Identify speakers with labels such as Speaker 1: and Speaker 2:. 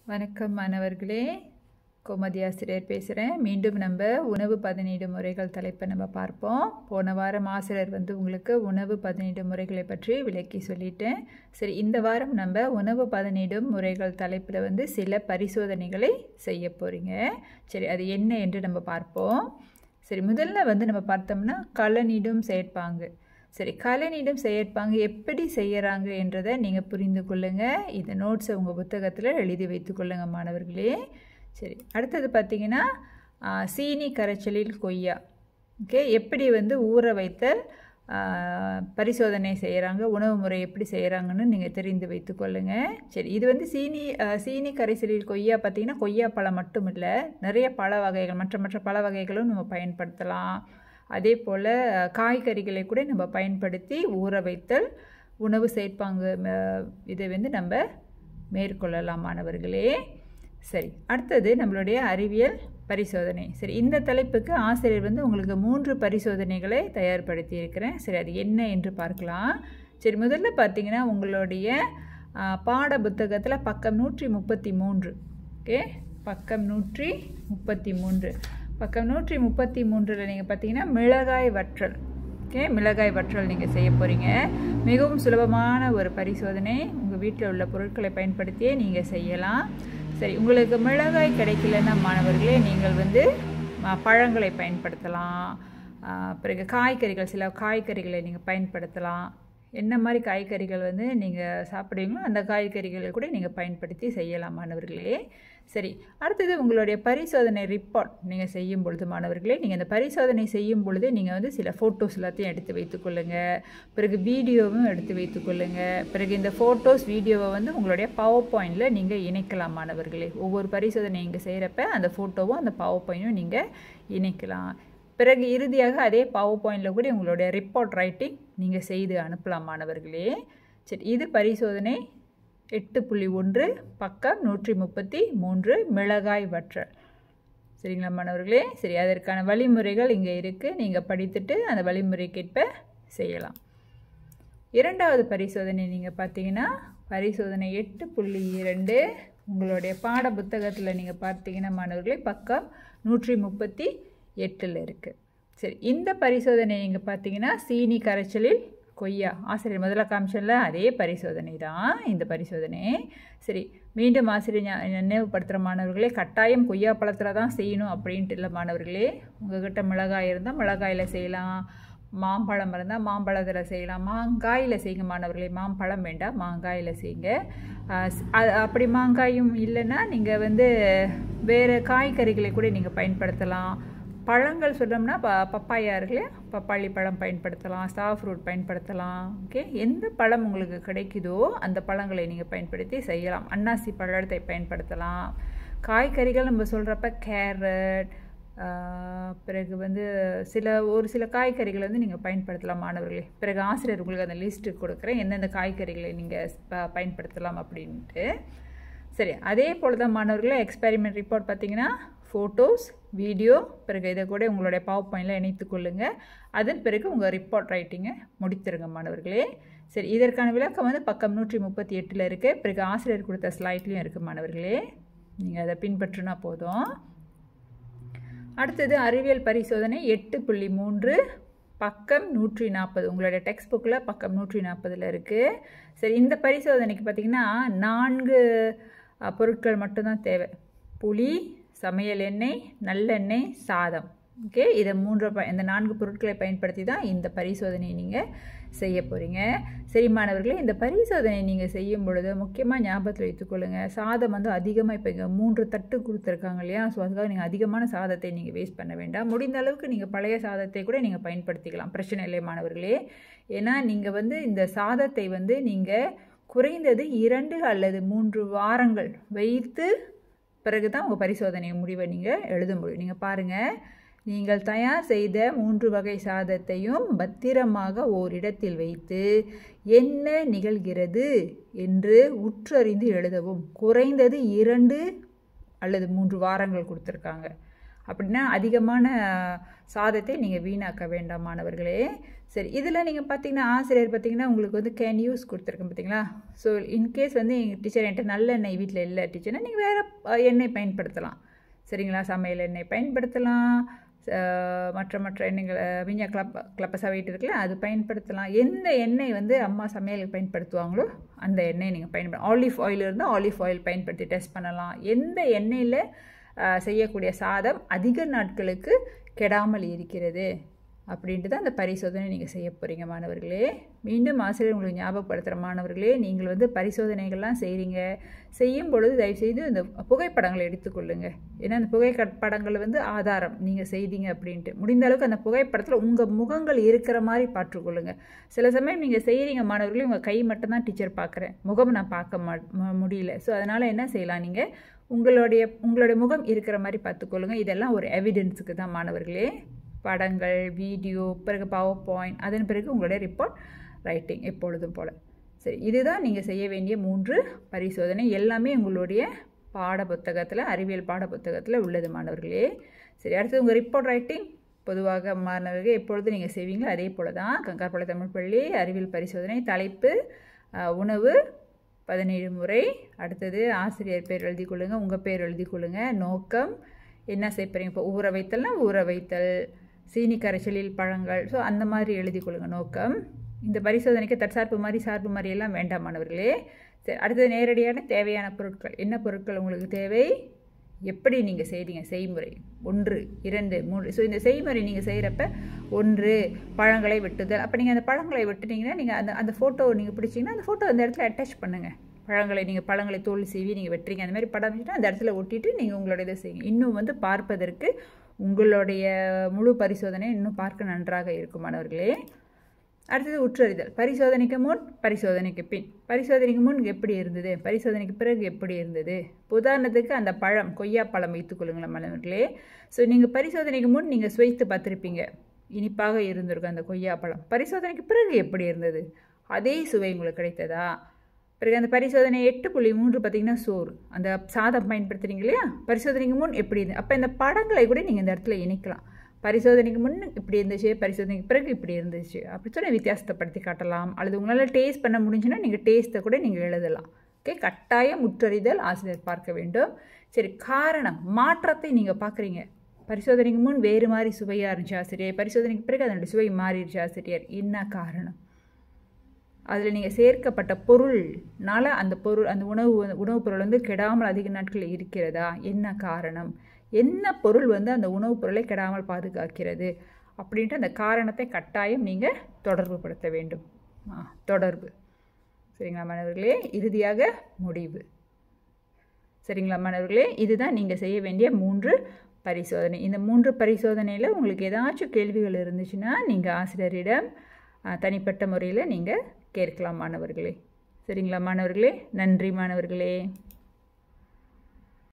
Speaker 1: வணக்கம் மாணவர்களே கோமதி ஆசிரியர் பேசுகிறேன் மீண்டும் நம்ம உணவு பதினீடு முறைகள் தலைப்பை நம்ம பார்ப்போம் போன வாரம் ஆசிரியர் வந்து உங்களுக்கு உணவு பதினீடு முறைகளை பற்றி விளக்கி சொல்லிட்டேன் சரி இந்த வாரம் நம்ம உணவு பதினீடும் முறைகள் தலைப்பில் வந்து சில பரிசோதனைகளை செய்ய போகிறீங்க சரி அது என்ன என்று நம்ம பார்ப்போம் சரி முதல்ல வந்து நம்ம பார்த்தோம்னா களனிடும் செயற்பாங்கு சரி கலைநீடும் செயற்பாங்க எப்படி செய்கிறாங்க என்றதை நீங்கள் புரிந்து கொள்ளுங்கள் இந்த நோட்ஸை உங்கள் புத்தகத்தில் எழுதி வைத்துக்கொள்ளுங்கள் மாணவர்களே சரி அடுத்தது பார்த்தீங்கன்னா சீனி கரைச்சலில் கொய்யா ஓகே எப்படி வந்து ஊற வைத்த பரிசோதனை செய்கிறாங்க உணவு முறை எப்படி செய்கிறாங்கன்னு நீங்கள் தெரிந்து வைத்துக்கொள்ளுங்கள் சரி இது வந்து சீனி சீனி கரைசலில் கொய்யா பார்த்திங்கன்னா கொய்யா பழம் மட்டும் இல்லை நிறைய பழ வகைகள் மற்ற மற்ற பழ வகைகளும் நம்ம பயன்படுத்தலாம் அதே போல் காய்கறிகளை கூட நம்ம பயன்படுத்தி ஊற வைத்தல் உணவு சேர்ப்பாங்க இதை வந்து நம்ம மேற்கொள்ளலாம் மாணவர்களே சரி அடுத்தது நம்மளுடைய அறிவியல் பரிசோதனை சரி இந்த தலைப்புக்கு ஆசிரியர் வந்து உங்களுக்கு மூன்று பரிசோதனைகளை தயார்படுத்தி இருக்கிறேன் சரி அது என்ன என்று பார்க்கலாம் சரி முதல்ல பார்த்தீங்கன்னா உங்களுடைய பாட புத்தகத்தில் பக்கம் நூற்றி முப்பத்தி மூன்று ஓகே பக்கம் நூற்றி முப்பத்தி மூன்று பக்கம் நூற்றி முப்பத்தி மூன்றில் நீங்கள் பார்த்தீங்கன்னா மிளகாய் வற்றல் ஓகே மிளகாய் வற்றல் நீங்கள் செய்ய போகிறீங்க மிகவும் சுலபமான ஒரு பரிசோதனை உங்கள் வீட்டில் உள்ள பொருட்களை பயன்படுத்தியே நீங்கள் செய்யலாம் சரி உங்களுக்கு மிளகாய் கிடைக்கலன்னா மாணவர்களே நீங்கள் வந்து பழங்களை பயன்படுத்தலாம் பிறகு காய்கறிகள் சில காய்கறிகளை நீங்கள் பயன்படுத்தலாம் என்ன மாதிரி காய்கறிகள் வந்து நீங்கள் சாப்பிடுவீங்களோ அந்த காய்கறிகளை கூட நீங்கள் பயன்படுத்தி செய்யலாம் மாணவர்களே சரி அடுத்தது உங்களுடைய பரிசோதனை ரிப்போர்ட் நீங்கள் செய்யும் பொழுது மாணவர்களே நீங்கள் அந்த பரிசோதனை செய்யும் பொழுது நீங்கள் வந்து சில ஃபோட்டோஸ் எல்லாத்தையும் எடுத்து வைத்துக்கொள்ளுங்கள் பிறகு வீடியோவும் எடுத்து வைத்துக்கொள்ளுங்கள் பிறகு இந்த ஃபோட்டோஸ் வீடியோவை வந்து உங்களுடைய பவர் பாயிண்டில் நீங்கள் இணைக்கலாம் மாணவர்களே ஒவ்வொரு பரிசோதனை இங்கே செய்கிறப்ப அந்த ஃபோட்டோவும் அந்த பவர் பாயிண்டும் நீங்கள் இணைக்கலாம் பிறகு இறுதியாக அதே பவர் பாயிண்டில் கூட உங்களுடைய ரிப்போர்ட் ரைட்டிங் நீங்கள் செய்து அனுப்பலாம் மாணவர்களே சரி இது பரிசோதனை எட்டு புள்ளி ஒன்று பக்கம் நூற்றி முப்பத்தி மூன்று மிளகாய் வற்றல் சரிங்களா மாணவர்களே சரி அதற்கான வழிமுறைகள் இங்கே இருக்குது நீங்கள் படித்துட்டு அந்த வழிமுறைக்கேற்ப செய்யலாம் இரண்டாவது பரிசோதனை நீங்கள் பார்த்தீங்கன்னா பரிசோதனை எட்டு புள்ளி இரண்டு உங்களுடைய பாட புத்தகத்தில் நீங்கள் பார்த்தீங்கன்னா மாணவர்களே பக்கம் நூற்றி முப்பத்தி எட்டில் இருக்குது சரி இந்த பரிசோதனை நீங்கள் பார்த்தீங்கன்னா சீனி கரைச்சலில் கொய்யா ஆசிரியர் முதல்ல காமிச்சல அதே பரிசோதனை தான் இந்த பரிசோதனை சரி மீண்டும் ஆசிரியர் நினைவுபடுத்துகிற மாணவர்களே கட்டாயம் கொய்யா பழத்தில் தான் செய்யணும் அப்படின்ட்டு இல்லை மாணவர்களே உங்கள்கிட்ட மிளகாய் இருந்தால் மிளகாயில் செய்யலாம் மாம்பழம் இருந்தால் மாம்பழத்தில் செய்யலாம் மாங்காயில் செய்யுங்க மாணவர்களே மாம்பழம் வேண்டாம் மாங்காயில் செய்யுங்க அப்படி மாங்காயும் இல்லைன்னா நீங்கள் வந்து வேறு காய்கறிகளை கூட நீங்கள் பயன்படுத்தலாம் பழங்கள் சொல்லணும்னா ப பப்பாயா இருக்கு இல்லையா பப்பாளி பழம் பயன்படுத்தலாம் ஸ்டா ஃப்ரூட் பயன்படுத்தலாம் ஓகே எந்த பழம் உங்களுக்கு கிடைக்குதோ அந்த பழங்களை நீங்கள் பயன்படுத்தி செய்யலாம் அன்னாசி பழத்தை பயன்படுத்தலாம் காய்கறிகள் நம்ம சொல்கிறப்ப கேரட் பிறகு வந்து சில ஒரு சில காய்கறிகளை வந்து நீங்கள் பயன்படுத்தலாம் மாணவர்களே பிறகு ஆசிரியர் உங்களுக்கு அந்த லிஸ்ட்டு கொடுக்குறேன் எந்தெந்த காய்கறிகளை நீங்கள் ப பயன்படுத்தலாம் அப்படின்ட்டு சரி அதே போல் தான் மாணவர்களே எக்ஸ்பெரிமெண்ட் ரிப்போர்ட் பார்த்தீங்கன்னா ஃபோட்டோஸ் வீடியோ பிறகு இதை கூட உங்களுடைய பவர் பாயிண்டில் இணைத்து கொள்ளுங்கள் அதன் பிறகு உங்கள் ரிப்போர்ட் ரைட்டிங்கை முடித்துருங்க மாணவர்களே சரி இதற்கான விளக்கம் வந்து பக்கம் நூற்றி முப்பத்தி எட்டில் இருக்குது பிறகு ஆசிரியர் கொடுத்த ஸ்லைட்லேயும் இருக்குது மாணவர்களே நீங்கள் அதை பின்பற்றினா போதும் அடுத்தது அறிவியல் பரிசோதனை எட்டு புள்ளி மூன்று பக்கம் நூற்றி நாற்பது உங்களுடைய டெக்ஸ்ட் புக்கில் பக்கம் நூற்றி நாற்பதில் இருக்குது சரி இந்த பரிசோதனைக்கு பார்த்திங்கன்னா நான்கு பொருட்கள் மட்டும்தான் தேவை புளி சமையல் எண்ணெய் நல்லெண்ணெய் சாதம் ஓகே இதை மூன்று ப இந்த நான்கு பொருட்களை பயன்படுத்தி தான் இந்த பரிசோதனையை நீங்கள் செய்ய போகிறீங்க சரி மாணவர்களே இந்த பரிசோதனை நீங்கள் செய்யும் பொழுது முக்கியமாக ஞாபகத்தில் வைத்துக்கொள்ளுங்கள் சாதம் வந்து அதிகமாக இப்போ இங்கே மூன்று தட்டு கொடுத்துருக்காங்க இல்லையா ஸோ அதுக்காக நீங்கள் அதிகமான சாதத்தை நீங்கள் வேஸ்ட் பண்ண வேண்டாம் முடிந்த அளவுக்கு நீங்கள் பழைய சாதத்தை கூட நீங்கள் பயன்படுத்திக்கலாம் பிரச்சனை இல்லை மாணவர்களே ஏன்னா நீங்கள் வந்து இந்த சாதத்தை வந்து நீங்கள் குறைந்தது இரண்டு அல்லது மூன்று வாரங்கள் வைத்து பிறகு தான் உங்கள் பரிசோதனை முடிவை நீங்கள் எழுத முடியும் நீங்கள் பாருங்கள் நீங்கள் தயார் செய்த மூன்று வகை சாதத்தையும் பத்திரமாக ஓரிடத்தில் வைத்து என்ன நிகழ்கிறது என்று உற்றறிந்து எழுதவும் குறைந்தது இரண்டு அல்லது மூன்று வாரங்கள் கொடுத்துருக்காங்க அப்படின்னா அதிகமான சாதத்தை நீங்கள் வீணாக்க வேண்டாம் மாணவர்களே சரி இதில் நீங்கள் பார்த்தீங்கன்னா ஆசிரியர் பார்த்தீங்கன்னா உங்களுக்கு வந்து கேன் யூஸ் கொடுத்துருக்கேன் பார்த்தீங்களா ஸோ இன்கேஸ் வந்து எங்கள் டீச்சர் என்கிட்ட நல்ல எண்ணெய் வீட்டில் இல்லை டீச்சர்னா நீங்கள் வேறு எண்ணெய் பயன்படுத்தலாம் சரிங்களா சமையல் எண்ணெய் பயன்படுத்தலாம் மற்ற மற்ற எண்ணெய்கள் விஞ்சா கிளப்ப கிளப்பசா வெயிட் இருக்குல்ல அது பயன்படுத்தலாம் எந்த எண்ணெய் வந்து அம்மா சமையலுக்கு பயன்படுத்துவாங்களோ அந்த எண்ணெய் நீங்கள் பயன்படு ஆலிவ் ஆயில் இருந்தால் ஆலிவ் ஆயில் பயன்படுத்தி டெஸ்ட் பண்ணலாம் எந்த எண்ணெயில் செய்யக்கூடிய சாதம் அதிக நாட்களுக்கு கெடாமல் இருக்கிறது அப்படின்ட்டு தான் அந்த பரிசோதனை நீங்கள் செய்ய போகிறீங்க மாணவர்களே மீண்டும் ஆசிரியர் உங்களுக்கு ஞாபகப்படுத்துகிற மாணவர்களே நீங்கள் வந்து பரிசோதனைகள்லாம் செய்கிறீங்க செய்யும் பொழுது தயவுசெய்து இந்த புகைப்படங்களை எடுத்துக்கொள்ளுங்க ஏன்னா அந்த புகைப்படங்கள் வந்து ஆதாரம் நீங்கள் செய்தீங்க அப்படின்ட்டு முடிந்த அளவுக்கு அந்த புகைப்படத்தில் உங்கள் முகங்கள் இருக்கிற மாதிரி பார்த்துக்கொள்ளுங்க சில சமயம் நீங்கள் செய்கிறீங்க மாணவர்களே உங்கள் கை மட்டும்தான் டீச்சர் பார்க்குறேன் முகம் நான் பார்க்க மா முடியல ஸோ அதனால் என்ன செய்யலாம் நீங்கள் உங்களுடைய உங்களுடைய முகம் இருக்கிற மாதிரி பார்த்துக்கொள்ளுங்க இதெல்லாம் ஒரு எவிடன்ஸுக்கு தான் மாணவர்களே படங்கள் வீடியோ பிறகு பவர் பாயிண்ட் அதன் பிறகு உங்களுடைய ரிப்போர்ட் ரைட்டிங் எப்பொழுதும் போல் சரி இதுதான் நீங்கள் செய்ய வேண்டிய மூன்று பரிசோதனை எல்லாமே உங்களுடைய பாட புத்தகத்தில் அறிவியல் பாட புத்தகத்தில் உள்ளது மாணவர்களே சரி அடுத்து உங்கள் ரிப்போர்ட் ரைட்டிங் பொதுவாக மாணவர்கள் எப்பொழுது நீங்கள் செய்வீங்களோ அதே போல் தான் கங்கார்பாளைய தமிழ் பள்ளி அறிவியல் பரிசோதனை தலைப்பு உணவு பதினேழு முறை அடுத்தது ஆசிரியர் பேர் எழுதி கொள்ளுங்கள் உங்கள் பேர் எழுதி கொள்ளுங்கள் நோக்கம் என்ன செய்ய போகிறீங்க இப்போ ஊற வைத்தல்னா ஊற வைத்தல் சீனி கரைச்சலில் பழங்கள் ஸோ அந்த மாதிரி எழுதி கொள்ளுங்கள் நோக்கம் இந்த பரிசோதனைக்கு தற்சார்பு மாதிரி சார்பு மாதிரி எல்லாம் வேண்டாம் மாணவர்களே சரி அடுத்தது நேரடியான தேவையான பொருட்கள் என்ன பொருட்கள் உங்களுக்கு தேவை எப்படி நீங்கள் செய்கிறீங்க செய்முறை ஒன்று இரண்டு மூன்று ஸோ இந்த செய்முறை நீங்கள் செய்கிறப்ப ஒன்று பழங்களை வெட்டுதல் அப்போ நீங்கள் அந்த பழங்களை வெட்டுனீங்கன்னா நீங்கள் அந்த அந்த ஃபோட்டோ நீங்கள் பிடிச்சிங்கன்னா அந்த ஃபோட்டோ அந்த இடத்துல அட்டாச் பண்ணுங்கள் பழங்களை நீங்கள் பழங்களை தோல் சீவி நீங்கள் வெட்டுறீங்க அந்த மாதிரி படம் வச்சுட்டு அந்த இடத்துல ஒட்டிட்டு நீங்கள் உங்களோட இதை செய்யுங்க இன்னும் வந்து பார்ப்பதற்கு உங்களுடைய முழு பரிசோதனை இன்னும் பார்க்க நன்றாக இருக்கும் மாணவர்களே அடுத்தது உற்றறிதல் பரிசோதனைக்கு முன் பரிசோதனைக்கு பின் பரிசோதனைக்கு முன் எப்படி இருந்தது பரிசோதனைக்கு பிறகு எப்படி இருந்தது உதாரணத்துக்கு அந்த பழம் கொய்யா பழம் வைத்துக்கொள்ளுங்களேன் மாணவர்களே ஸோ நீங்கள் பரிசோதனைக்கு முன் நீங்கள் சுவைத்து பார்த்துருப்பீங்க இனிப்பாக இருந்திருக்கும் அந்த கொய்யா பழம் பரிசோதனைக்கு பிறகு எப்படி இருந்தது அதே சுவை உங்களுக்கு கிடைத்ததா பிறகு அந்த பரிசோதனை எட்டு புள்ளி மூன்று பார்த்திங்கன்னா சோறு அந்த சாதம் பயன்படுத்துறீங்க இல்லையா பரிசோதனைக்கு முன் எப்படி இருந்து அப்போ இந்த படங்களை கூட நீங்கள் இந்த இடத்துல இணைக்கலாம் பரிசோதனைக்கு முன் இப்படி இருந்துச்சு பரிசோதனைக்கு பிறகு இப்படி இருந்துச்சு அப்படி சொல்லி வித்தியாசத்தைப்படுத்தி காட்டலாம் அல்லது உங்களால் டேஸ்ட் பண்ண முடிஞ்சுன்னா நீங்கள் டேஸ்ட்டை கூட நீங்கள் எழுதலாம் ஓகே கட்டாயம் முற்றறிதல் ஆசிரியர் பார்க்க வேண்டும் சரி காரணம் மாற்றத்தை நீங்கள் பார்க்குறீங்க பரிசோதனைக்கு முன் வேறு மாதிரி சுவையாக இருந்துச்சு ஆசிரியர் பரிசோதனைக்கு பிறகு அதனுடைய சுவை மாறிடுச்சு ஆசிரியர் என்ன காரணம் அதில் நீங்கள் சேர்க்கப்பட்ட பொருள்னால அந்த பொருள் அந்த உணவு உணவுப் பொருள் வந்து கெடாமல் அதிக நாட்கள் இருக்கிறதா என்ன காரணம் என்ன பொருள் வந்து அந்த உணவுப் பொருளை கெடாமல் பாதுகாக்கிறது அப்படின்ட்டு அந்த காரணத்தை கட்டாயம் நீங்கள் தொடர்பு படுத்த வேண்டும் தொடர்பு சரிங்களா மாணவர்களே இறுதியாக முடிவு சரிங்களா மாணவர்களே இதுதான் நீங்கள் செய்ய வேண்டிய மூன்று பரிசோதனை இந்த மூன்று பரிசோதனையில் உங்களுக்கு ஏதாச்சும் கேள்விகள் இருந்துச்சுன்னா நீங்கள் ஆசிரியரிடம் தனிப்பட்ட முறையில் நீங்கள் கேட்கலாம் மாணவர்களே சரிங்களா மாணவர்களே நன்றி மாணவர்களே